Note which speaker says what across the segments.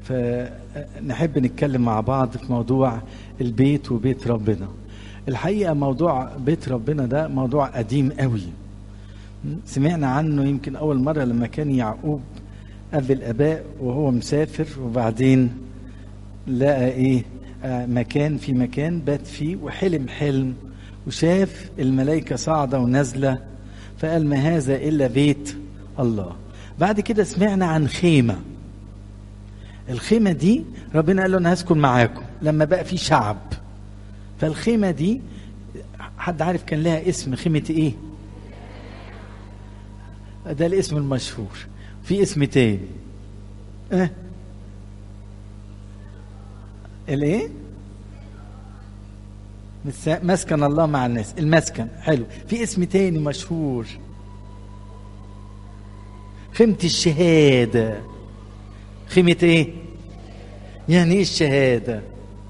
Speaker 1: فنحب نتكلم مع بعض في موضوع البيت وبيت ربنا الحقيقة موضوع بيت ربنا ده موضوع قديم قوي سمعنا عنه يمكن أول مرة لما كان يعقوب أب الآباء وهو مسافر وبعدين لقى إيه آه مكان في مكان بات فيه وحلم حلم وشاف الملائكة صاعدة ونازلة فقال ما هذا إلا بيت الله بعد كده سمعنا عن خيمة الخيمة دي ربنا قال له أنا هسكن معاكم لما بقى في شعب فالخيمة دي حد عارف كان لها اسم خيمة إيه؟ ده الاسم المشهور في اسم تاني اه الايه مسكن الله مع الناس المسكن حلو في اسم تاني مشهور خيمة الشهادة خيمة ايه يعني ايه الشهادة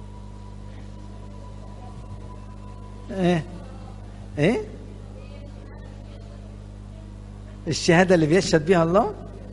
Speaker 1: ايه ايه الشهاده اللي بيشهد بيها الله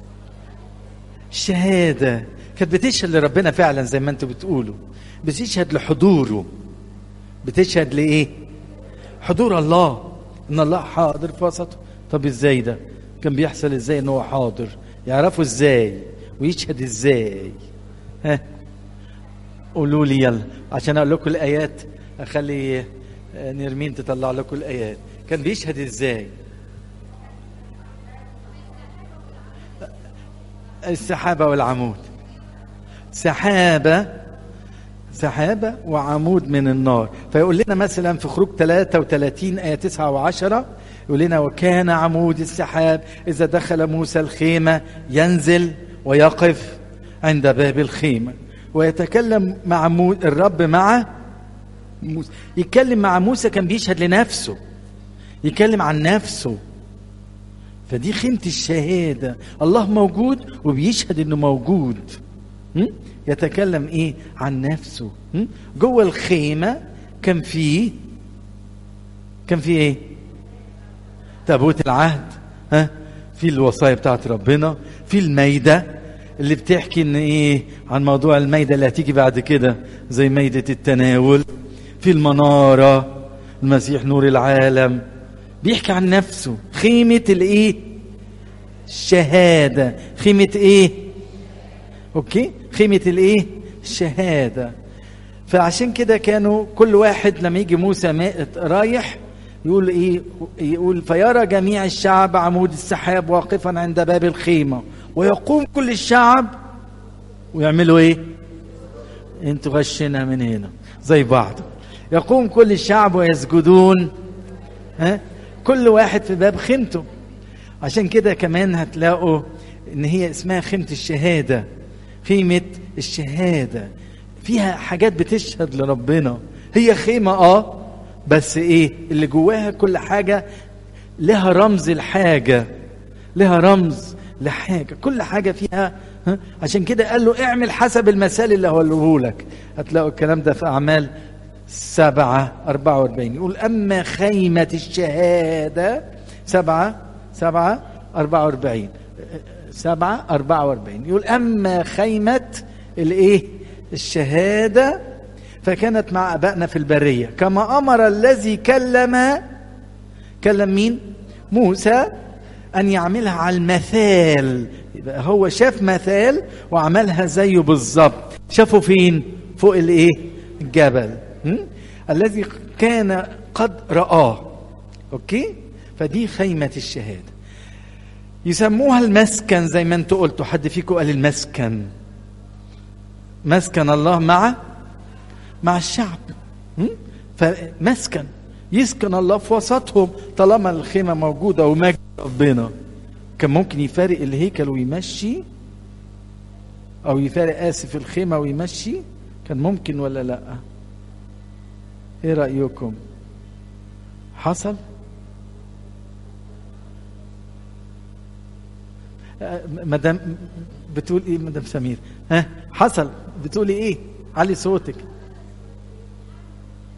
Speaker 1: الشهاده كانت بتشهد لربنا فعلا زي ما انتوا بتقولوا بتشهد لحضوره بتشهد لايه حضور الله ان الله حاضر في وسطه طب ازاي ده كان بيحصل ازاي ان هو حاضر يعرفوا ازاي ويشهد ازاي ها قولوا لي يلا عشان اقول لكم الايات اخلي نرمين تطلع لكم الايات كان بيشهد ازاي السحابة والعمود سحابة سحابة وعمود من النار فيقول لنا مثلا في خروج 33 آية 9 و10 يقول لنا وكان عمود السحاب إذا دخل موسى الخيمة ينزل ويقف عند باب الخيمة ويتكلم مع مو الرب مع موسى يتكلم مع موسى كان بيشهد لنفسه يتكلم عن نفسه فدي خيمة الشهادة الله موجود وبيشهد انه موجود م? يتكلم ايه عن نفسه م? جوه الخيمة كان فيه كان فيه ايه تابوت العهد ها في الوصايا بتاعت ربنا في الميدة اللي بتحكي ان ايه عن موضوع الميدة اللي هتيجي بعد كده زي ميدة التناول في المنارة المسيح نور العالم بيحكي عن نفسه خيمة الايه الشهادة خيمة ايه اوكي خيمة الايه الشهادة فعشان كده كانوا كل واحد لما يجي موسى رايح يقول ايه يقول فيرى جميع الشعب عمود السحاب واقفا عند باب الخيمة ويقوم كل الشعب ويعملوا ايه انتوا غشنا من هنا زي بعض يقوم كل الشعب ويسجدون ها كل واحد في باب خيمته عشان كده كمان هتلاقوا ان هي اسمها خيمة الشهادة خيمة الشهادة فيها حاجات بتشهد لربنا هي خيمة اه بس ايه اللي جواها كل حاجة لها رمز الحاجة لها رمز لحاجة كل حاجة فيها ها؟ عشان كده قال له اعمل حسب المثال اللي هقوله لك هتلاقوا الكلام ده في أعمال سبعة أربعة وأربعين يقول أما خيمة الشهادة سبعة سبعة أربعة وأربعين سبعة أربعة وأربعين يقول أما خيمة الإيه الشهادة فكانت مع أبائنا في البرية كما أمر الذي كلم كلم مين موسى أن يعملها على المثال يبقى هو شاف مثال وعملها زيه بالظبط شافه فين فوق الإيه الجبل م? الذي كان قد رآه أوكي فدي خيمة الشهادة يسموها المسكن زي ما انتوا قلتوا حد فيكم قال المسكن مسكن الله مع مع الشعب م? فمسكن يسكن الله في وسطهم طالما الخيمة موجودة ومجد ربنا كان ممكن يفارق الهيكل ويمشي أو يفارق آسف الخيمة ويمشي كان ممكن ولا لأ؟ ايه رايكم حصل مدام بتقول ايه مدام سمير ها حصل بتقولي ايه علي صوتك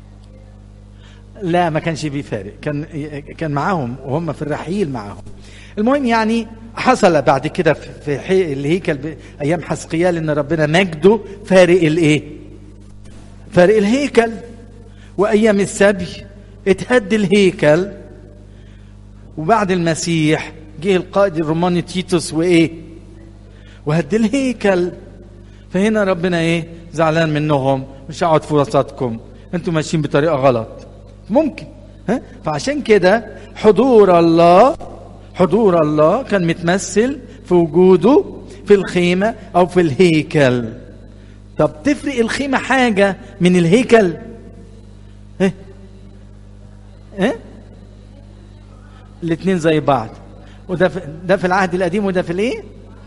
Speaker 1: لا ما كانش بيفارق كان كان معاهم وهم في الرحيل معاهم المهم يعني حصل بعد كده في حي... الهيكل ب... ايام حسقيال ان ربنا مجده فارق الايه فارق الهيكل وايام السبي اتهد الهيكل وبعد المسيح جه القائد الروماني تيتوس وايه وهد الهيكل فهنا ربنا ايه زعلان منهم مش هقعد في وسطكم انتوا ماشيين بطريقه غلط ممكن ها فعشان كده حضور الله حضور الله كان متمثل في وجوده في الخيمه او في الهيكل طب تفرق الخيمه حاجه من الهيكل ها ها الاثنين زي بعض وده في ده في العهد القديم وده في الايه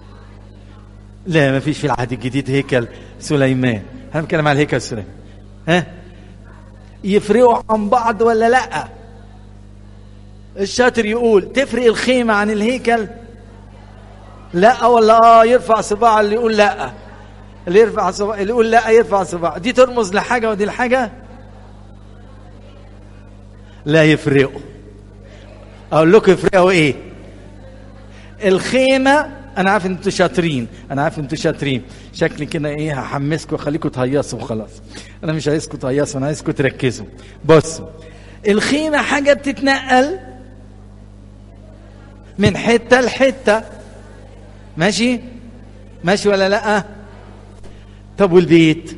Speaker 1: لا ما فيش في العهد الجديد هيكل سليمان انا بتكلم على الهيكل سليمان ها يفرقوا عن بعض ولا لا الشاطر يقول تفرق الخيمة عن الهيكل لا ولا اه يرفع صباع اللي يقول لا اللي يرفع صباع اللي يقول لا يرفع صباع دي ترمز لحاجة ودي لحاجة لا يفرقوا اقول لكم يفرقوا ايه الخيمة انا عارف ان انتوا شاطرين انا عارف ان انتوا شاطرين شكلي كده ايه هحمسكم واخليكم تهيصوا وخلاص انا مش عايزكم تهيصوا انا عايزكم تركزوا بصوا الخيمة حاجة بتتنقل من حتة لحتة ماشي ماشي ولا لا طب والبيت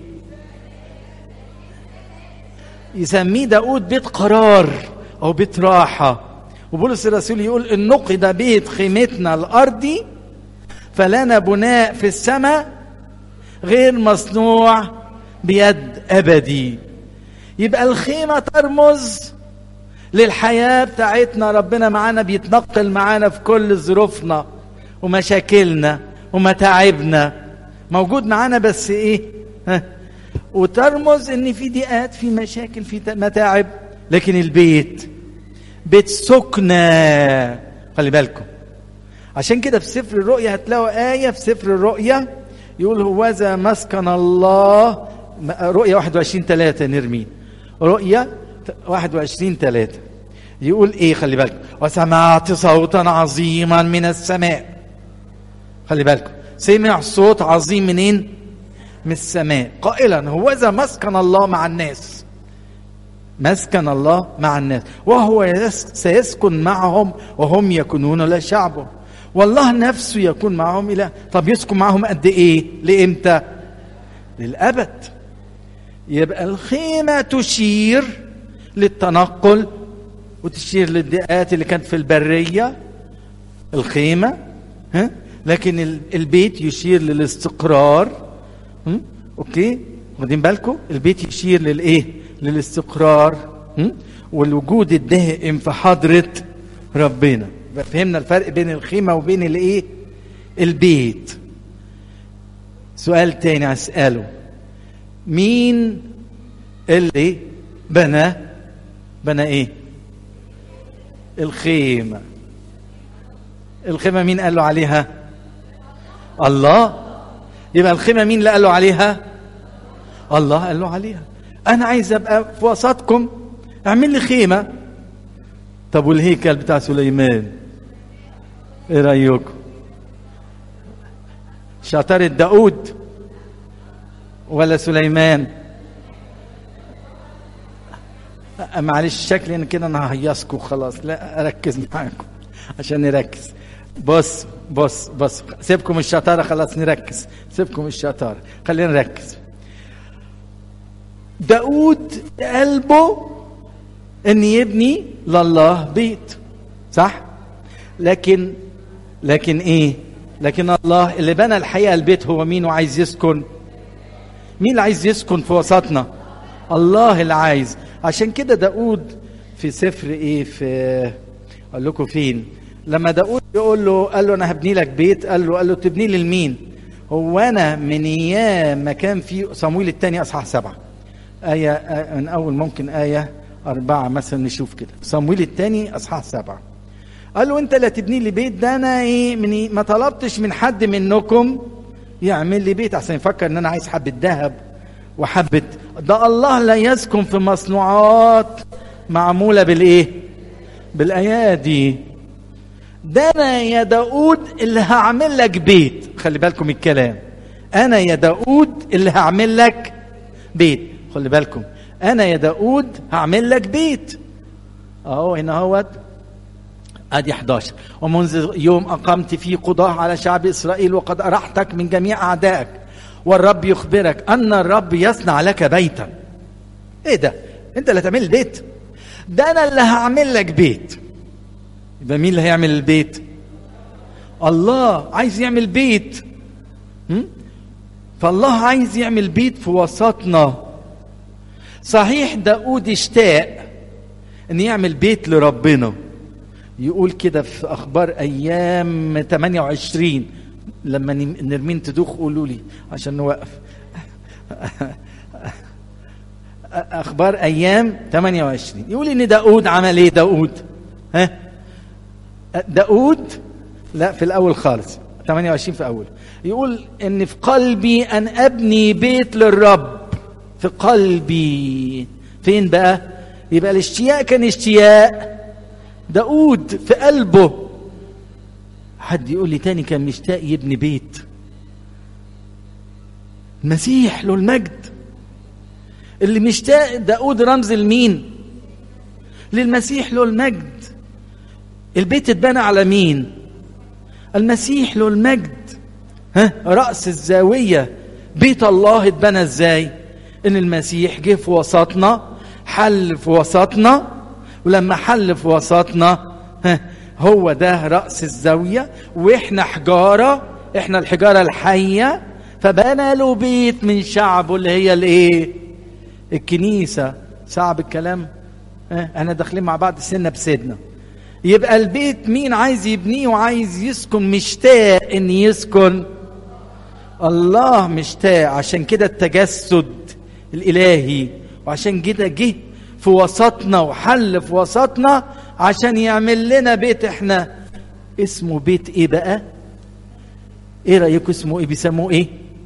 Speaker 1: يسميه داود بيت قرار او بيت راحة وبولس الرسول يقول ان نقد بيت خيمتنا الارضي فلنا بناء في السماء غير مصنوع بيد ابدي يبقى الخيمه ترمز للحياه بتاعتنا ربنا معانا بيتنقل معانا في كل ظروفنا ومشاكلنا ومتاعبنا موجود معانا بس ايه ها وترمز ان في ضيقات في مشاكل في متاعب لكن البيت بيت سكنى خلي بالكم عشان كده في سفر الرؤيا هتلاقوا آية في سفر الرؤيا يقول هوذا مسكن الله رؤيا 21 3 نرمين رؤيا 21 3 يقول ايه خلي بالكم وسمعت صوتا عظيما من السماء خلي بالكم سمع صوت عظيم منين من السماء قائلا هوذا مسكن الله مع الناس مسكن الله مع الناس وهو سيسكن معهم وهم يكونون لا شعبه والله نفسه يكون معهم إله طب يسكن معهم قد إيه لإمتى للأبد يبقى الخيمة تشير للتنقل وتشير للضيقات اللي كانت في البرية الخيمة ها لكن البيت يشير للاستقرار م? اوكي واخدين بالكم البيت يشير للايه للاستقرار م? والوجود الدائم في حضره ربنا فهمنا الفرق بين الخيمه وبين الايه البيت سؤال تاني اساله مين اللي بنى بنى ايه الخيمه الخيمه مين قال له عليها الله يبقى الخيمه مين اللي قال له عليها الله قال له عليها انا عايز ابقى في وسطكم اعمل لي خيمه طب والهيكل بتاع سليمان ايه رايكم شطارة داود ولا سليمان معلش شكلي ان كده انا ههيصكم خلاص لا اركز معاكم عشان نركز بص بص بص سيبكم الشطارة خلاص نركز سيبكم الشطارة خلينا نركز داود قلبه ان يبني لله بيت صح لكن لكن ايه لكن الله اللي بنى الحقيقه البيت هو مين وعايز يسكن مين اللي عايز يسكن في وسطنا الله اللي عايز عشان كده داود في سفر ايه في اقول لكم فين لما داود يقول له قال له انا هبني لك بيت قال له قال له تبني لي لمين هو انا من ايام ما كان في صمويل الثاني اصحاح سبعه آية من أول ممكن آية أربعة مثلا نشوف كده صمويل الثاني أصحاح سبعة قال له أنت لا تبني لي بيت ده أنا إيه من ما طلبتش من حد منكم يعمل لي بيت عشان يفكر إن أنا عايز حبة ذهب وحبة ده الله لا يسكن في مصنوعات معمولة بالإيه؟ بالأيادي ده انا يا داود اللي هعمل لك بيت خلي بالكم الكلام انا يا داود اللي هعمل لك بيت خلي بالكم انا يا داود هعمل لك بيت اهو هنا اهوت ادي 11 ومنذ يوم اقمت فيه قضاه على شعب اسرائيل وقد ارحتك من جميع اعدائك والرب يخبرك ان الرب يصنع لك بيتا ايه ده انت اللي هتعمل البيت ده انا اللي هعمل لك بيت يبقى مين اللي هيعمل البيت الله عايز يعمل بيت م? فالله عايز يعمل بيت في وسطنا صحيح داود اشتاق ان يعمل بيت لربنا يقول كده في اخبار ايام 28 لما نرمين تدوخ قولوا لي عشان نوقف اخبار ايام 28 يقول ان داود عمل ايه داود ها داود لا في الاول خالص 28 في اول يقول ان في قلبي ان ابني بيت للرب في قلبي فين بقى يبقى الاشتياق كان اشتياق داود في قلبه حد يقول لي تاني كان مشتاق يبني بيت المسيح له المجد اللي مشتاق داود رمز لمين للمسيح له المجد البيت اتبنى على مين المسيح له المجد ها رأس الزاوية بيت الله اتبنى ازاي ان المسيح جه في وسطنا حل في وسطنا ولما حل في وسطنا ها هو ده رأس الزاوية واحنا حجارة احنا الحجارة الحية فبنى له بيت من شعبه اللي هي الايه الكنيسة صعب الكلام ها احنا داخلين مع بعض سنة بسنة يبقى البيت مين عايز يبنيه وعايز يسكن مشتاق ان يسكن الله مشتاق عشان كده التجسد الالهي وعشان كده جه في وسطنا وحل في وسطنا عشان يعمل لنا بيت احنا اسمه بيت ايه بقى ايه رايكم اسمه ايه بيسموه ايه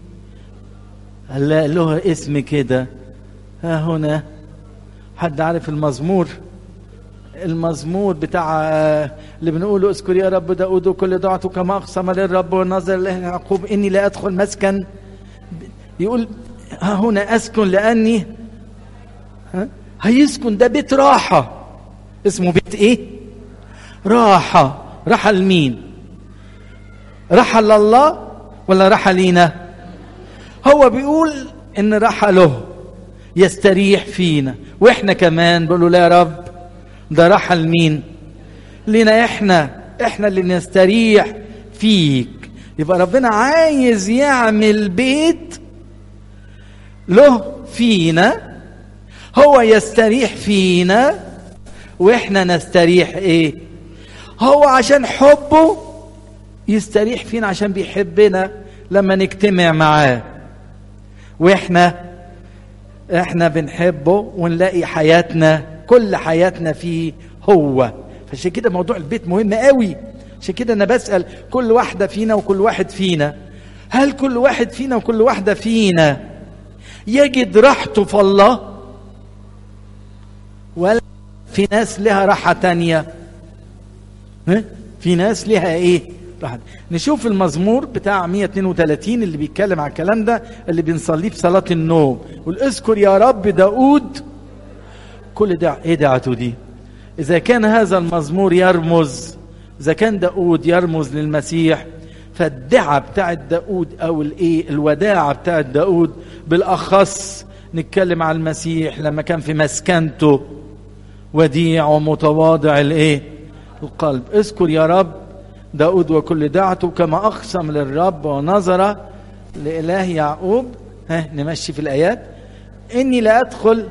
Speaker 1: هلا له اسم كده ها هنا حد عارف المزمور المزمور بتاع اللي بنقوله اذكر يا رب داود وكل ضعته كما اقسم للرب والنظر له يعقوب اني لا ادخل مسكن يقول ها هنا اسكن لاني ها هيسكن ده بيت راحه اسمه بيت ايه راحه راحه لمين راحه لله ولا راحه لينا هو بيقول ان راحه له يستريح فينا واحنا كمان بنقول له يا رب ده راحه لمين لنا احنا احنا اللي نستريح فيك يبقى ربنا عايز يعمل بيت له فينا هو يستريح فينا واحنا نستريح ايه هو عشان حبه يستريح فينا عشان بيحبنا لما نجتمع معاه واحنا احنا بنحبه ونلاقي حياتنا كل حياتنا فيه هو فعشان كده موضوع البيت مهم قوي عشان كده انا بسال كل واحده فينا وكل واحد فينا هل كل واحد فينا وكل واحده فينا يجد راحته في الله ولا في ناس لها راحه تانية ها؟ في ناس لها ايه راحة نشوف المزمور بتاع 132 اللي بيتكلم على الكلام ده اللي بنصليه في صلاة النوم قل اذكر يا رب داود كل ده ايه دعته دي اذا كان هذا المزمور يرمز اذا كان داود يرمز للمسيح فالدعاء بتاعت داود او الايه الوداعة بتاعت داود بالاخص نتكلم على المسيح لما كان في مسكنته وديع ومتواضع الايه القلب اذكر يا رب داود وكل دعته كما أقسم للرب ونظر لإله يعقوب ها نمشي في الآيات إني لا أدخل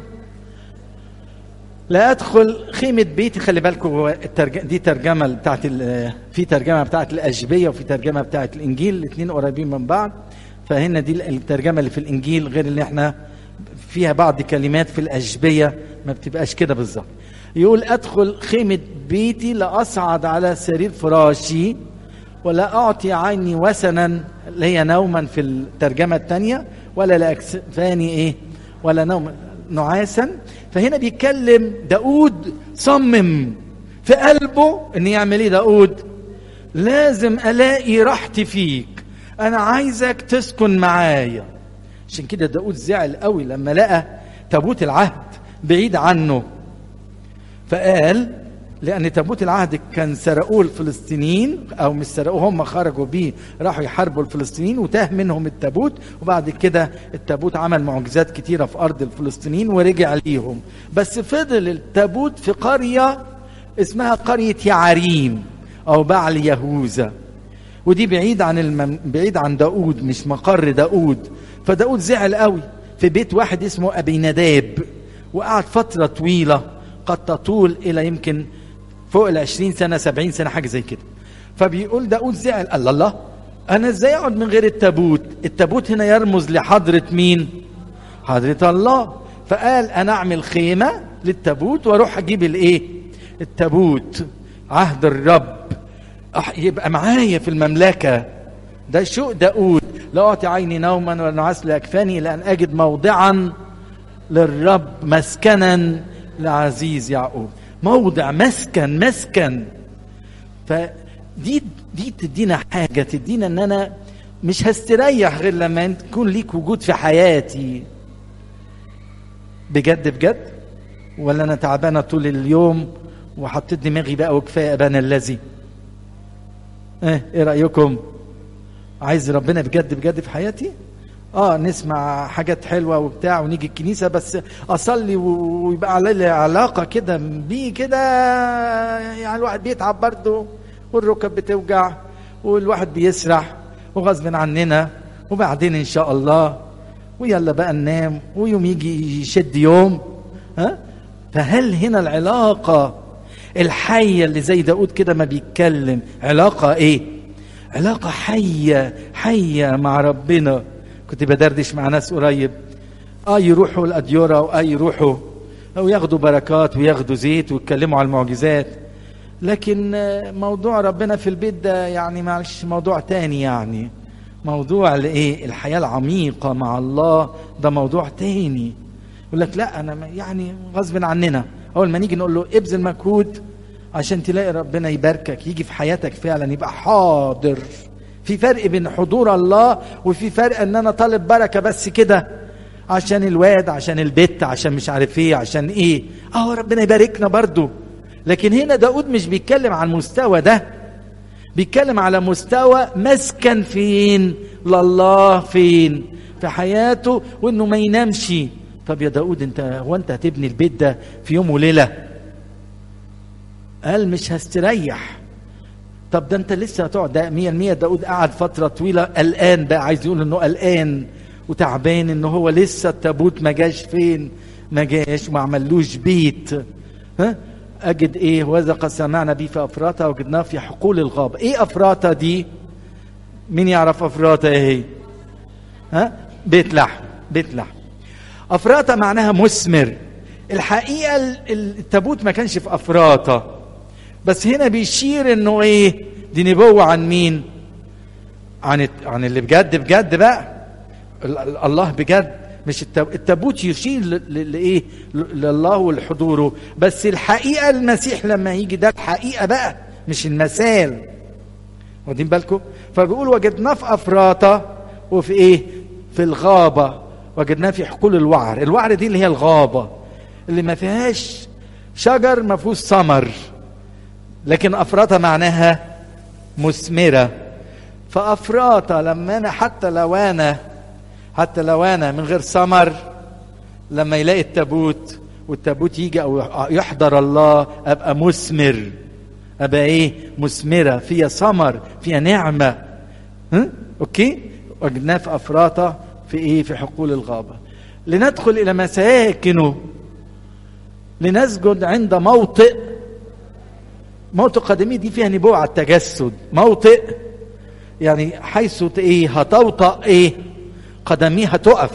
Speaker 1: لا أدخل خيمة بيتي خلي بالكم هو الترج... دي ترجمة بتاعت ال... في ترجمة بتاعت الأشبية وفي ترجمة بتاعت الإنجيل الاثنين قريبين من بعض فهنا دي الترجمة اللي في الإنجيل غير اللي احنا فيها بعض كلمات في الأشبية ما بتبقاش كده بالظبط يقول أدخل خيمة بيتي لأصعد على سرير فراشي ولا أعطي عيني وسنا اللي هي نوما في الترجمة الثانية ولا لأكفاني إيه ولا نوم نعاسا فهنا بيتكلم داود صمم في قلبه ان يعمل ايه داود لازم الاقي راحتي فيك انا عايزك تسكن معايا عشان كده داود زعل قوي لما لقى تابوت العهد بعيد عنه فقال لان تابوت العهد كان سرقوه الفلسطينيين او مش سرقوه هم خرجوا بيه راحوا يحاربوا الفلسطينيين وتاه منهم التابوت وبعد كده التابوت عمل معجزات كتيره في ارض الفلسطينيين ورجع ليهم بس فضل التابوت في قريه اسمها قريه يعريم او بعل يهوذا ودي بعيد عن المم... بعيد عن داود مش مقر داود فداود زعل قوي في بيت واحد اسمه ابي نداب وقعد فتره طويله قد تطول الى يمكن فوق ال 20 سنه 70 سنه حاجه زي كده فبيقول داود زعل الله الله انا ازاي اقعد من غير التابوت التابوت هنا يرمز لحضره مين حضره الله فقال انا اعمل خيمه للتابوت واروح اجيب الايه التابوت عهد الرب يبقى معايا في المملكه ده شوق داود لا اعطي عيني نوما ونعس لاكفاني لان اجد موضعا للرب مسكنا لعزيز يعقوب موضع مسكن مسكن فدي دي تدينا حاجه تدينا ان انا مش هستريح غير لما يكون ليك وجود في حياتي بجد بجد ولا انا تعبانه طول اليوم وحطيت دماغي بقى وكفايه ابانا الذي ايه ايه رايكم عايز ربنا بجد بجد في حياتي اه نسمع حاجات حلوه وبتاع ونيجي الكنيسه بس اصلي ويبقى علي علاقه كده بيه كده يعني الواحد بيتعب برضه والركب بتوجع والواحد بيسرح وغصب عننا وبعدين ان شاء الله ويلا بقى ننام ويوم يجي يشد يوم ها فهل هنا العلاقه الحيه اللي زي داود كده ما بيتكلم علاقه ايه علاقه حيه حيه مع ربنا كنت بدردش مع ناس قريب اه يروحوا الاديره واه يروحوا او ياخدوا بركات وياخدوا زيت ويتكلموا على المعجزات لكن موضوع ربنا في البيت ده يعني معلش موضوع تاني يعني موضوع الايه الحياه العميقه مع الله ده موضوع تاني يقول لك لا انا يعني غصب عننا اول ما نيجي نقول له ابذل مجهود عشان تلاقي ربنا يباركك يجي في حياتك فعلا يبقى حاضر في فرق بين حضور الله وفي فرق ان انا طالب بركه بس كده عشان الواد عشان البت عشان مش عارف ايه عشان ايه اه ربنا يباركنا برضو لكن هنا داود مش بيتكلم عن المستوى ده بيتكلم على مستوى مسكن فين لله فين في حياته وانه ما ينامش طب يا داود انت هو انت هتبني البيت ده في يوم وليله قال مش هستريح طب ده انت لسه هتقعد ده 100% داود قعد فتره طويله قلقان بقى عايز يقول انه قلقان وتعبان ان هو لسه التابوت ما جاش فين ما جاش وما عملوش بيت ها اجد ايه وذا قد سمعنا به في افراطه وجدناه في حقول الغابه ايه افراطه دي مين يعرف افراطه ايه ها بيت لحم بيت لحم افراطه معناها مثمر الحقيقه التابوت ما كانش في افراطه بس هنا بيشير انه ايه دي نبوه عن مين عن عن اللي بجد بجد بقى الله بجد مش التابوت يشير لايه لله ولحضوره بس الحقيقه المسيح لما يجي ده الحقيقه بقى مش المثال واخدين بالكم فبيقول وجدناه في افراطه وفي ايه في الغابه وجدناه في حقول الوعر الوعر دي اللي هي الغابه اللي ما فيهاش شجر ما فيهوش ثمر لكن افراطه معناها مثمره فافراطه لما انا حتى لو انا حتى لو انا من غير ثمر لما يلاقي التابوت والتابوت يجي او يحضر الله ابقى مثمر ابقى ايه مثمره فيها ثمر فيها نعمه ها؟ اوكي وجدناه في افراطه في ايه في حقول الغابه لندخل الى مساكنه لنسجد عند موطئ موطئ قدمي دي فيها نبوة على التجسد موطئ يعني حيث ايه هتوطأ ايه قدميه هتقف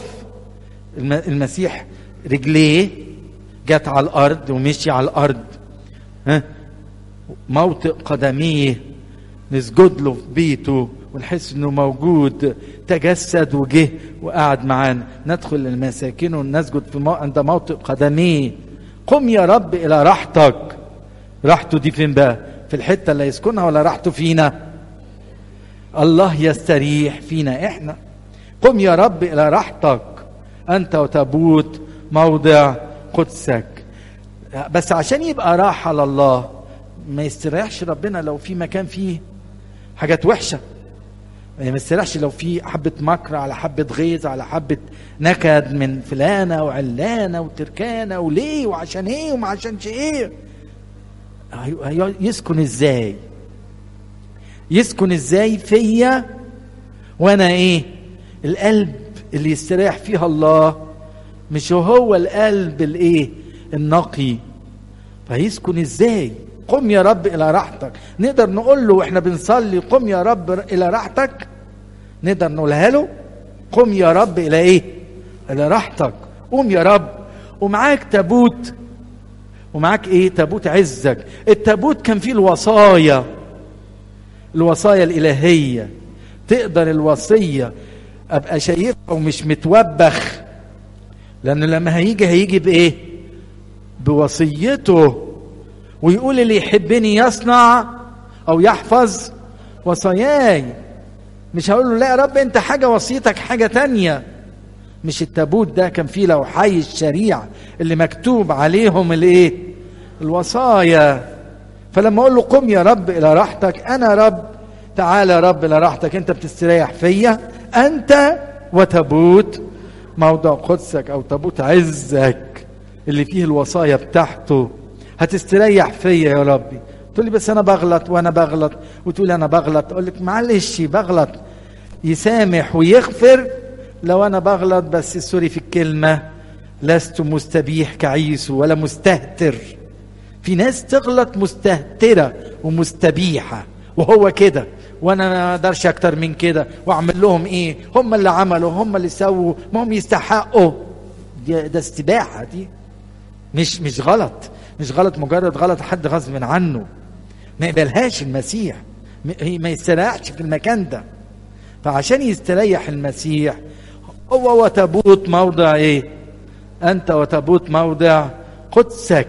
Speaker 1: المسيح رجليه جت على الارض ومشي على الارض ها موطئ قدميه نسجد له في بيته ونحس انه موجود تجسد وجه وقعد معانا ندخل المساكن ونسجد في مو... عند موطئ قدميه قم يا رب الى راحتك راحته دي فين بقى في الحته اللي يسكنها ولا راحته فينا الله يستريح فينا احنا قم يا رب الى راحتك انت وتابوت موضع قدسك بس عشان يبقى راحه لله ما يستريحش ربنا لو في مكان فيه حاجات وحشه ما يستريحش لو في حبه مكر على حبه غيظ على حبه نكد من فلانه وعلانه وتركانه وليه وعشان ايه وما عشانش ايه يسكن ازاي يسكن ازاي فيا وانا ايه القلب اللي يستريح فيها الله مش هو القلب الايه النقي فيسكن ازاي قم يا رب الى راحتك نقدر نقول له واحنا بنصلي قم يا رب الى راحتك نقدر نقولها له قم يا رب الى ايه الى راحتك قوم يا رب ومعاك تابوت ومعاك ايه تابوت عزك التابوت كان فيه الوصايا الوصايا الالهيه تقدر الوصيه ابقى شايفها ومش متوبخ لان لما هيجي هيجي بايه بوصيته ويقول اللي يحبني يصنع او يحفظ وصاياي مش هقول له لا يا رب انت حاجه وصيتك حاجه تانية مش التابوت ده كان فيه لوحي الشريعه اللي مكتوب عليهم الايه الوصايا فلما اقول له قم يا رب الى راحتك انا رب تعالى يا رب الى راحتك انت بتستريح فيا انت وتابوت موضع قدسك او تابوت عزك اللي فيه الوصايا بتاعته هتستريح فيا يا ربي تقول لي بس انا بغلط وانا بغلط وتقول انا بغلط اقول لك معلش بغلط يسامح ويغفر لو انا بغلط بس سوري في الكلمه لست مستبيح كعيسو ولا مستهتر في ناس تغلط مستهتره ومستبيحه وهو كده وانا ما اقدرش اكتر من كده واعمل لهم ايه هم اللي عملوا هم اللي سووا ما هم يستحقوا ده, ده استباحه دي مش مش غلط مش غلط مجرد غلط حد غصب عنه ما يقبلهاش المسيح ما يستريحش في المكان ده فعشان يستريح المسيح هو وتابوت موضع ايه انت وتابوت موضع قدسك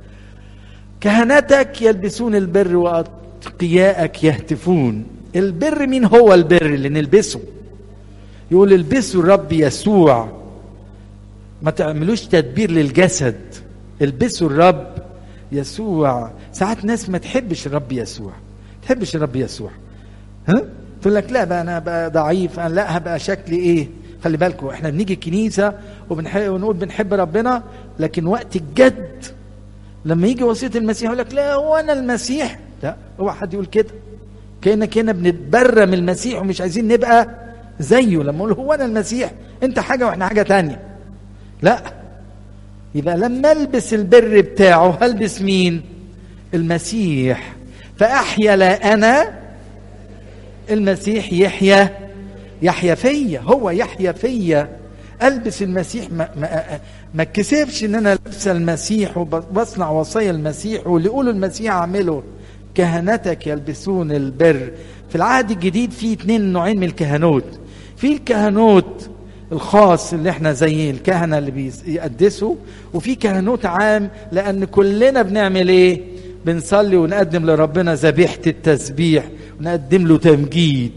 Speaker 1: كهنتك يلبسون البر واتقياءك يهتفون البر مين هو البر اللي نلبسه يقول البسوا الرب يسوع ما تعملوش تدبير للجسد البسوا الرب يسوع ساعات ناس ما تحبش الرب يسوع تحبش الرب يسوع ها تقول لك لا بقى انا بقى ضعيف انا لا هبقى شكلي ايه خلي بالكم احنا بنيجي الكنيسه وبنحب ونقول بنحب ربنا لكن وقت الجد لما يجي وصيه المسيح يقول لك لا هو انا المسيح لا اوعى حد يقول كده كانك هنا بنتبرى من المسيح ومش عايزين نبقى زيه لما اقول هو انا المسيح انت حاجه واحنا حاجه تانية لا يبقى لما البس البر بتاعه هلبس مين المسيح فاحيا لا انا المسيح يحيا يحيا فيا هو يحيا فيا البس المسيح ما ما ما اتكسفش ان انا لابس المسيح وبصنع وصايا المسيح واللي يقولوا المسيح اعمله كهنتك يلبسون البر في العهد الجديد في اتنين نوعين من الكهنوت في الكهنوت الخاص اللي احنا زي الكهنة اللي بيقدسوا وفي كهنوت عام لأن كلنا بنعمل ايه بنصلي ونقدم لربنا ذبيحة التسبيح ونقدم له تمجيد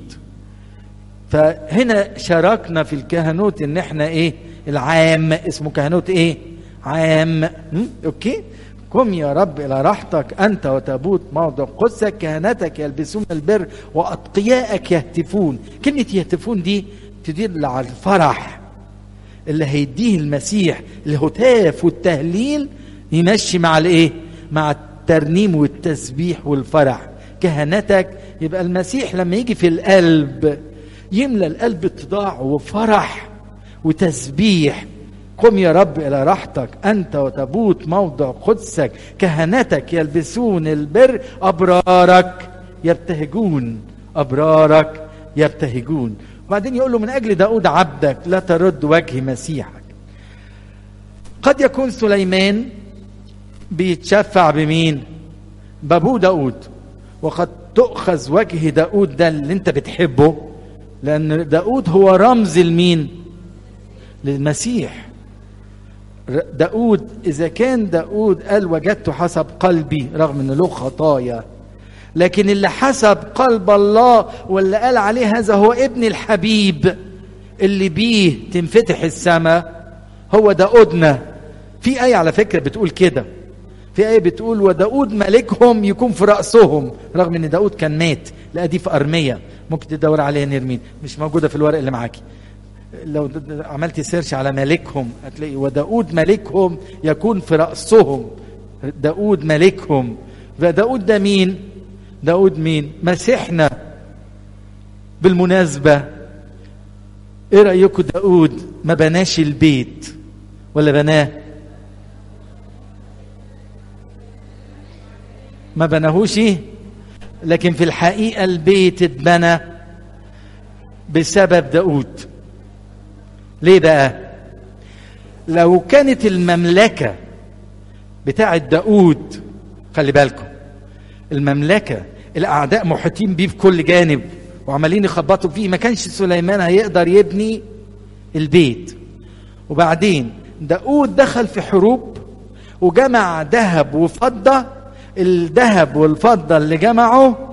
Speaker 1: فهنا شاركنا في الكهنوت ان احنا ايه العام اسمه كهنوت ايه عام م? اوكي قم يا رب الى راحتك انت وتابوت موضع قدسك كهنتك يلبسون البر واتقياءك يهتفون كلمه يهتفون دي تدل على الفرح اللي هيديه المسيح الهتاف والتهليل يمشي مع الايه مع الترنيم والتسبيح والفرح كهنتك يبقى المسيح لما يجي في القلب يملى القلب اتضاع وفرح وتسبيح قم يا رب الى راحتك انت وتبوت موضع قدسك كهنتك يلبسون البر ابرارك يبتهجون ابرارك يبتهجون وبعدين يقول له من اجل داود عبدك لا ترد وجه مسيحك قد يكون سليمان بيتشفع بمين بابو داود وقد تؤخذ وجه داود ده اللي انت بتحبه لان داود هو رمز لمين للمسيح داود اذا كان داود قال وجدت حسب قلبي رغم ان له خطايا لكن اللي حسب قلب الله واللي قال عليه هذا هو ابن الحبيب اللي بيه تنفتح السماء هو داودنا في آية على فكرة بتقول كده في آية بتقول وداود ملكهم يكون في رأسهم رغم ان داود كان مات لا دي في أرمية ممكن تدور عليها نرمين مش موجودة في الورق اللي معاكي لو عملتي سيرش على ملكهم هتلاقي وداود ملكهم يكون في رأسهم داود ملكهم فداود ده مين داود مين مسيحنا بالمناسبة ايه رأيكم داود ما بناش البيت ولا بناه ما بناهوش لكن في الحقيقة البيت اتبنى بسبب داود ليه بقى لو كانت المملكة بتاعة داود خلي بالكم المملكة الأعداء محيطين بيه في كل جانب وعمالين يخبطوا فيه ما كانش سليمان هيقدر يبني البيت وبعدين داود دخل في حروب وجمع ذهب وفضة الذهب والفضة اللي جمعه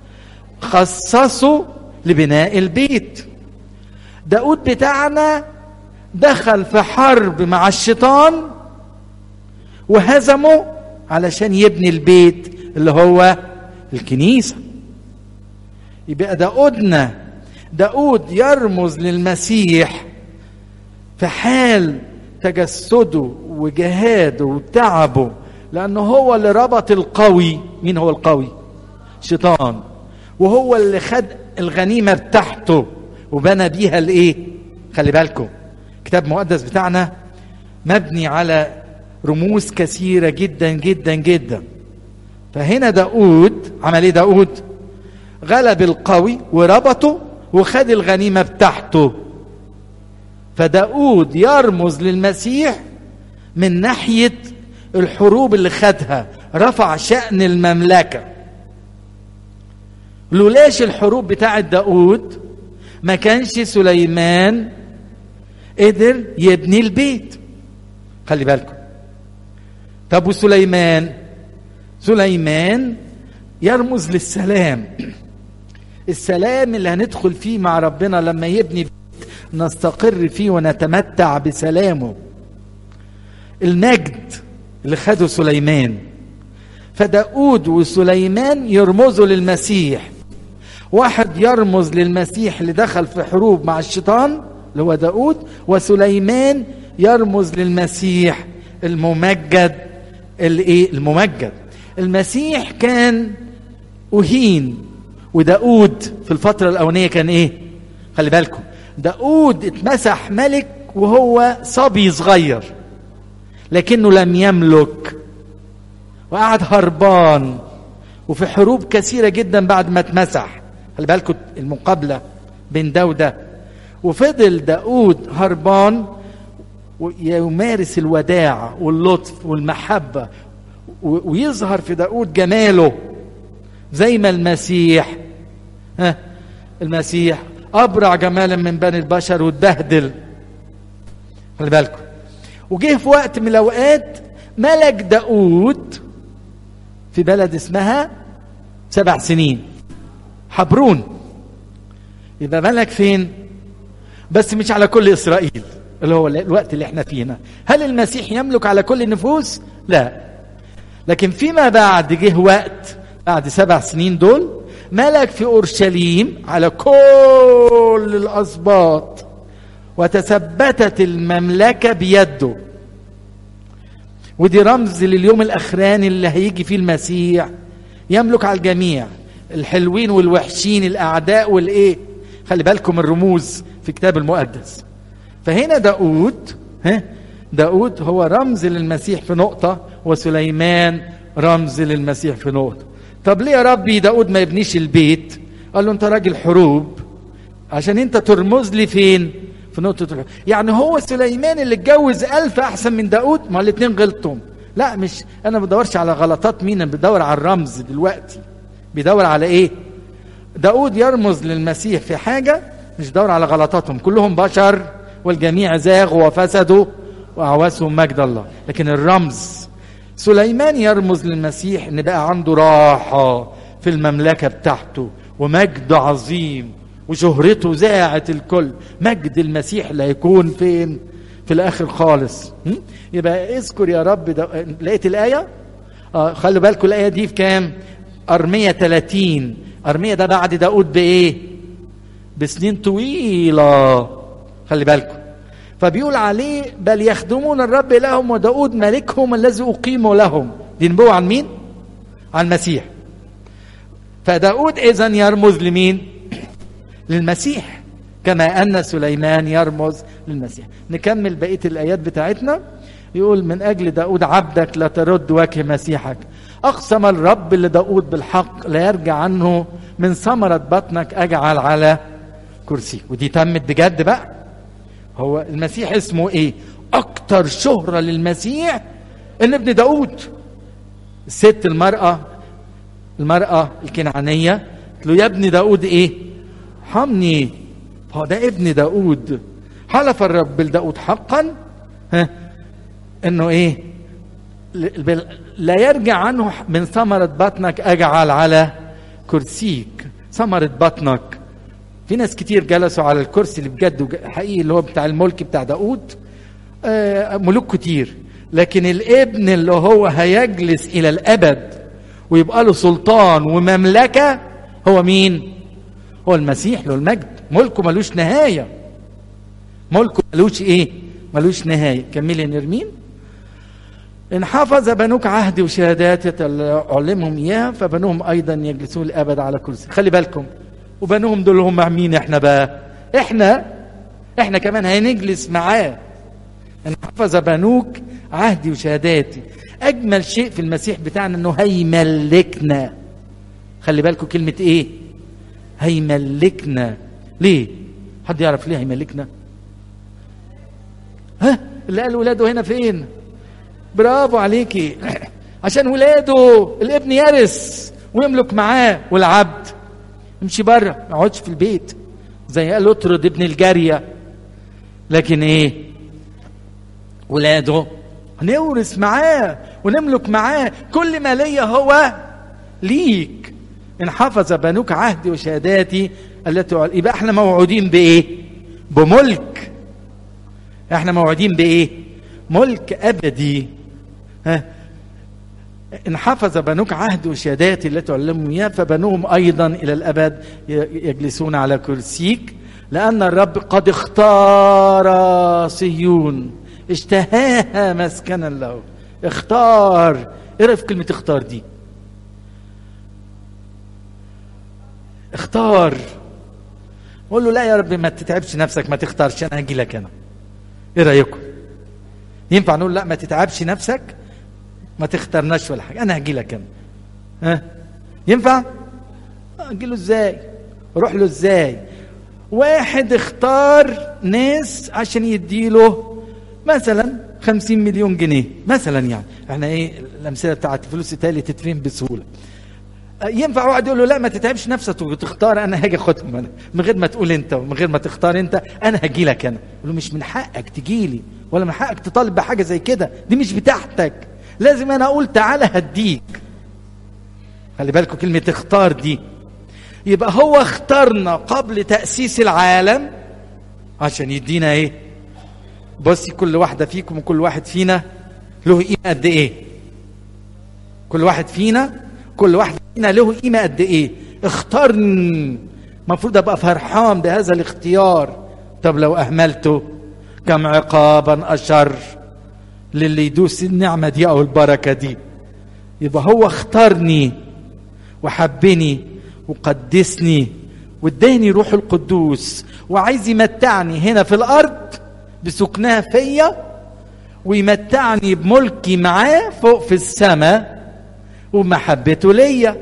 Speaker 1: خصصوا لبناء البيت داود بتاعنا دخل في حرب مع الشيطان وهزمه علشان يبني البيت اللي هو الكنيسة يبقى داودنا داود يرمز للمسيح في حال تجسده وجهاده وتعبه لأنه هو اللي ربط القوي مين هو القوي شيطان وهو اللي خد الغنيمة بتاعته وبنى بيها الايه خلي بالكم كتاب مقدس بتاعنا مبني على رموز كثيرة جدا جدا جدا فهنا داود عمل ايه داود غلب القوي وربطه وخد الغنيمة بتاعته فداود يرمز للمسيح من ناحية الحروب اللي خدها رفع شأن المملكة لولاش الحروب بتاعت داود ما كانش سليمان قدر يبني البيت خلي بالكم طب وسليمان سليمان يرمز للسلام السلام اللي هندخل فيه مع ربنا لما يبني بيت نستقر فيه ونتمتع بسلامه المجد اللي خده سليمان فداود وسليمان يرمزوا للمسيح واحد يرمز للمسيح اللي دخل في حروب مع الشيطان اللي هو داود وسليمان يرمز للمسيح الممجد الايه الممجد المسيح كان أهين وداود في الفترة الأولانية كان إيه خلي بالكم داود اتمسح ملك وهو صبي صغير لكنه لم يملك وقعد هربان وفي حروب كثيرة جدا بعد ما اتمسح خلي بالكم المقابلة بين ده وده وفضل داود هربان ويمارس الوداع واللطف والمحبة ويظهر في داود جماله زي ما المسيح ها المسيح أبرع جمالا من بني البشر واتبهدل خلي بالكم وجه في وقت من الأوقات ملك داود في بلد اسمها سبع سنين حبرون يبقى ملك فين بس مش على كل إسرائيل اللي هو الوقت اللي احنا فينا هل المسيح يملك على كل النفوس لا لكن فيما بعد جه وقت بعد سبع سنين دول ملك في اورشليم على كل الاسباط وتثبتت المملكه بيده ودي رمز لليوم الاخراني اللي هيجي فيه المسيح يملك على الجميع الحلوين والوحشين الاعداء والايه خلي بالكم الرموز في كتاب المقدس فهنا داود ها داود هو رمز للمسيح في نقطة وسليمان رمز للمسيح في نقطة طب ليه يا ربي داود ما يبنيش البيت قال له انت راجل حروب عشان انت ترمز لي فين في نقطة الحروب يعني هو سليمان اللي اتجوز ألف أحسن من داود ما الاتنين غلطهم لا مش أنا ما بدورش على غلطات مين أنا بدور على الرمز دلوقتي بيدور على إيه داود يرمز للمسيح في حاجة مش دور على غلطاتهم كلهم بشر والجميع زاغوا وفسدوا وأعواسهم مجد الله لكن الرمز سليمان يرمز للمسيح ان بقى عنده راحة في المملكة بتاعته ومجد عظيم وشهرته زاعت الكل مجد المسيح اللي هيكون فين في الاخر خالص م? يبقى اذكر يا رب ده لقيت الايه اه خلوا بالكم الايه دي في كام ارميه 30 ارميه ده بعد داود بايه بسنين طويله خلي بالكم فبيقول عليه بل يخدمون الرب لهم وداود ملكهم الذي اقيم لهم دي نبوه عن مين عن المسيح فداود اذا يرمز لمين للمسيح كما ان سليمان يرمز للمسيح نكمل بقيه الايات بتاعتنا يقول من اجل داود عبدك لا ترد وجه مسيحك اقسم الرب لداود بالحق لا يرجع عنه من ثمرة بطنك اجعل على كرسي ودي تمت بجد بقى هو المسيح اسمه ايه اكتر شهرة للمسيح ان ابن داود الست المرأة المرأة الكنعانية قلت له يا ابن داود ايه حمني هو ده ابن داود حلف الرب لداود حقا ها انه ايه لا يرجع عنه من ثمرة بطنك اجعل على كرسيك ثمرة بطنك في ناس كتير جلسوا على الكرسي اللي بجد حقيقي اللي هو بتاع الملك بتاع داود آه ملوك كتير لكن الابن اللي هو هيجلس الى الابد ويبقى له سلطان ومملكة هو مين هو المسيح له المجد ملكه ملوش نهاية ملكه ملوش ايه ملوش نهاية كملي نرمين إن حفظ بنوك عهدي وشهاداتي أعلمهم إياها فبنوهم أيضا يجلسون الأبد على كرسي خلي بالكم وبنوهم دول هم مين إحنا بقى إحنا إحنا كمان هنجلس معاه إن حفظ بنوك عهدي وشهاداتي أجمل شيء في المسيح بتاعنا إنه هيملكنا خلي بالكم كلمة إيه هيملكنا ليه حد يعرف ليه هيملكنا ها اللي قال ولاده هنا فين برافو عليكي عشان ولاده الابن يرث ويملك معاه والعبد يمشي بره ما يقعدش في البيت زي قال اطرد ابن الجاريه لكن ايه ولاده هنورث معاه ونملك معاه كل ما ليا هو ليك ان حفظ بنوك عهدي وشهاداتي التي يبقى احنا موعودين بايه بملك احنا موعودين بايه ملك ابدي ها ان حفظ بنوك عهد وشهاداتي التي علمهم اياه فبنوهم ايضا الى الابد يجلسون على كرسيك لان الرب قد اختار صهيون اشتهاها مسكنا له اختار ايه رايك في كلمه اختار دي اختار قول له لا يا رب ما تتعبش نفسك ما تختارش انا هاجي لك انا ايه رايكم ينفع نقول لا ما تتعبش نفسك ما تختارناش ولا حاجه انا هاجي لك انا ها ينفع اجي له ازاي اروح له ازاي واحد اختار ناس عشان يديله مثلا خمسين مليون جنيه مثلا يعني احنا ايه الامثله بتاعت الفلوس التالي تتفهم بسهوله ينفع واحد يقول له لا ما تتعبش نفسك وتختار انا هاجي اخدهم انا من غير ما تقول انت ومن غير ما تختار انت انا هاجي لك انا يقول له مش من حقك تجي لي ولا من حقك تطالب بحاجه زي كده دي مش بتاعتك لازم انا اقول تعالى هديك خلي بالكم كلمه اختار دي يبقى هو اختارنا قبل تاسيس العالم عشان يدينا ايه بصي كل واحده فيكم وكل واحد فينا له قيمه قد ايه كل واحد فينا كل واحد فينا له قيمه قد ايه اختارني المفروض ابقى فرحان بهذا الاختيار طب لو اهملته كم عقابا اشر للي يدوس النعمه دي او البركه دي يبقى هو اختارني وحبني وقدسني واداني روح القدوس وعايز يمتعني هنا في الارض بسكنها فيا ويمتعني بملكي معاه فوق في السماء ومحبته ليا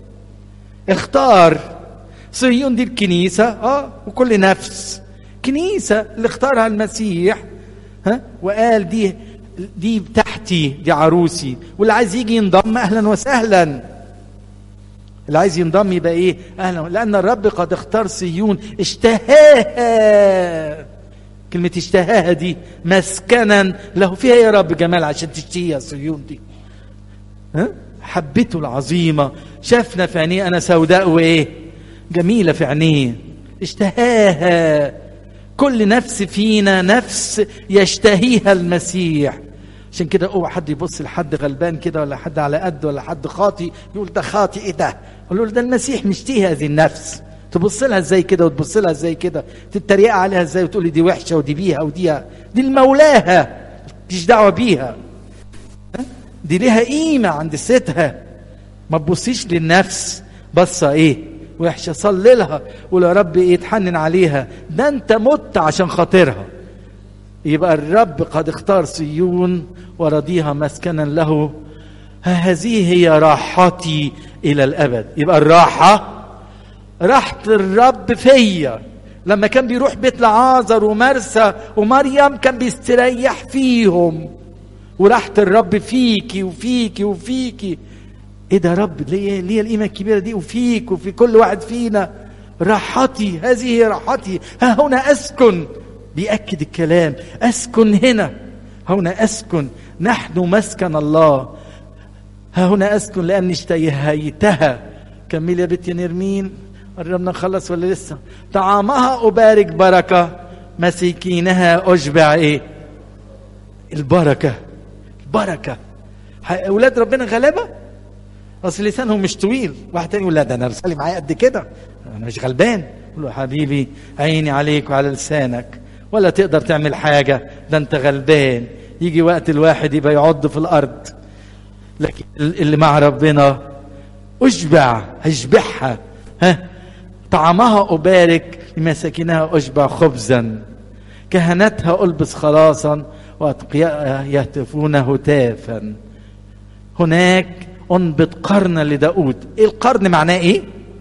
Speaker 1: اختار صهيون دي الكنيسة اه وكل نفس كنيسة اللي اختارها المسيح ها وقال دي دي بتاعتي دي عروسي واللي عايز يجي ينضم اهلا وسهلا اللي عايز ينضم يبقى ايه اهلا لان الرب قد اختار صهيون اشتهاها كلمة اشتهاها دي مسكنا له فيها يا رب جمال عشان تشتهي يا صهيون دي ها حبته العظيمة شافنا في عينيه أنا سوداء وإيه جميلة في عينيه اشتهاها كل نفس فينا نفس يشتهيها المسيح عشان كده اوعى حد يبص لحد غلبان كده ولا حد على قد ولا حد خاطي يقول ده خاطي ايه ده يقول له ده المسيح مشتهي هذه النفس تبص لها ازاي كده وتبص لها ازاي كده تتريق عليها ازاي وتقول لي دي وحشه ودي بيها ودي دي المولاها مش دعوه بيها دي ليها قيمه عند ستها ما تبصيش للنفس بصه ايه وحشه صلي لها وقول يا رب ايه تحنن عليها ده انت مت عشان خاطرها يبقى الرب قد اختار صيون ورضيها مسكنا له هذه هي راحتي الى الابد يبقى الراحه راحه الرب فيا لما كان بيروح بيت لعازر ومرسى ومريم كان بيستريح فيهم وراحه الرب فيكي وفيكي وفيكي ايه ده يا رب ليه ليه القيمه الكبيره دي وفيك وفي كل واحد فينا راحتي هذه هي راحتي ها هنا اسكن بيأكد الكلام أسكن هنا هنا أسكن نحن مسكن الله ها هنا أسكن لأني اشتهيتها كمل يا بنت يا نرمين قربنا نخلص ولا لسه طعامها أبارك بركة مساكينها أشبع إيه البركة البركة أولاد ربنا غلابة أصل لسانهم مش طويل واحد تاني يقول لا ده أنا رسالي معايا قد كده أنا مش غلبان يقول له حبيبي عيني عليك وعلى لسانك ولا تقدر تعمل حاجة ده انت غلبان يجي وقت الواحد يبقى يعض في الأرض لكن اللي مع ربنا أشبع هشبعها ها طعامها أبارك لمساكنها أشبع خبزا كهنتها ألبس خلاصا وأتقياءها يهتفون هتافا هناك أنبت قرن لداود إيه القرن معناه إيه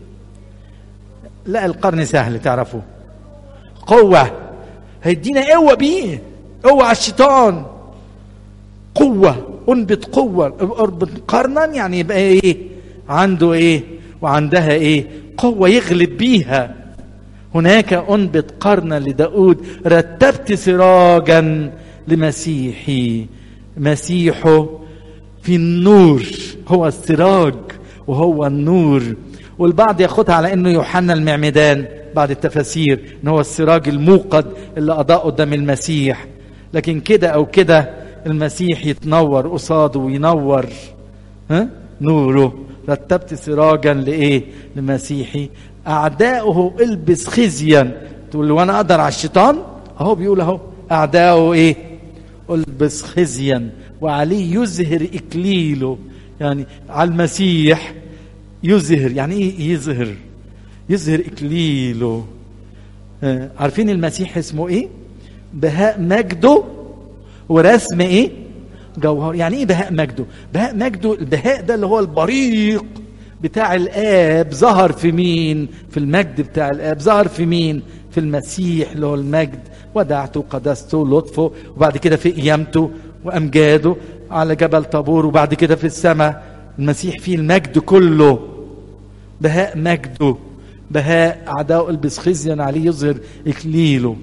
Speaker 1: لا القرن سهل تعرفوه قوة هيدينا قوة بيه قوة على الشيطان قوة انبت قوة اربط قرنا يعني يبقى ايه عنده ايه وعندها ايه قوة يغلب بيها هناك انبت قرنا لداود رتبت سراجا لمسيحي مسيحه في النور هو السراج وهو النور والبعض ياخدها على انه يوحنا المعمدان بعد التفاسير ان هو السراج الموقد اللي اضاء قدام المسيح لكن كده او كده المسيح يتنور قصاده وينور ها نوره رتبت سراجا لايه لمسيحي اعداؤه البس خزيا تقول له وانا اقدر على الشيطان اهو بيقول اهو اعداؤه ايه البس خزيا وعليه يزهر اكليله يعني على المسيح يزهر يعني ايه يزهر يظهر اكليله آه. عارفين المسيح اسمه ايه بهاء مجده ورسم ايه جوهر يعني ايه بهاء مجده بهاء مجده البهاء ده اللي هو البريق بتاع الاب ظهر في مين في المجد بتاع الاب ظهر في مين في المسيح اللي هو المجد ودعته قدسته ولطفه وبعد كده في قيامته وامجاده على جبل طابور وبعد كده في السماء المسيح فيه المجد كله بهاء مجده بهاء أعداء البس خزيا عليه يظهر إكليله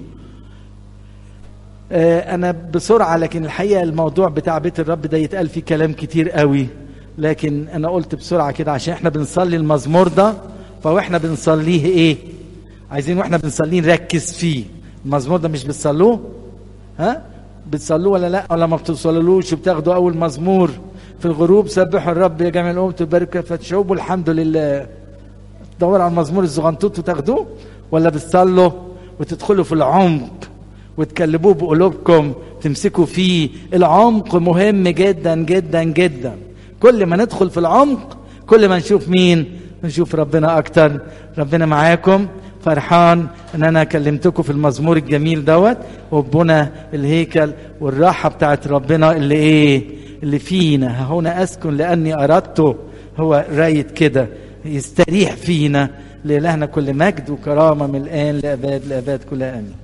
Speaker 1: آه أنا بسرعة لكن الحقيقة الموضوع بتاع بيت الرب ده يتقال فيه كلام كتير قوي لكن أنا قلت بسرعة كده عشان إحنا بنصلي المزمور ده فوإحنا بنصليه إيه عايزين وإحنا بنصليه نركز فيه المزمور ده مش بتصلوه ها بتصلوه ولا لا ولا ما بتوصلولوش وبتاخدوا أول مزمور في الغروب سبحوا الرب يا جميع الأمم تبارك فتشوبوا الحمد لله تدور على المزمور الزغنطوط وتاخدوه ولا بتصلوا وتدخلوا في العمق وتكلموه بقلوبكم تمسكوا فيه العمق مهم جدا جدا جدا كل ما ندخل في العمق كل ما نشوف مين نشوف ربنا اكتر ربنا معاكم فرحان ان انا كلمتكم في المزمور الجميل دوت وبنا الهيكل والراحه بتاعت ربنا اللي ايه اللي فينا هنا اسكن لاني اردته هو رايت كده يستريح فينا لإلهنا كل مجد وكرامة من الآن لأباد لأباد كلها آمين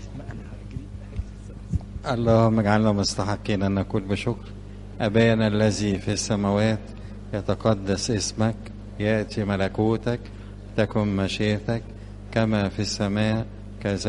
Speaker 2: اللهم اجعلنا مستحقين أن نقول بشكر أبانا الذي في السماوات يتقدس اسمك يأتي ملكوتك تكن مشيئتك كما في السماء كذلك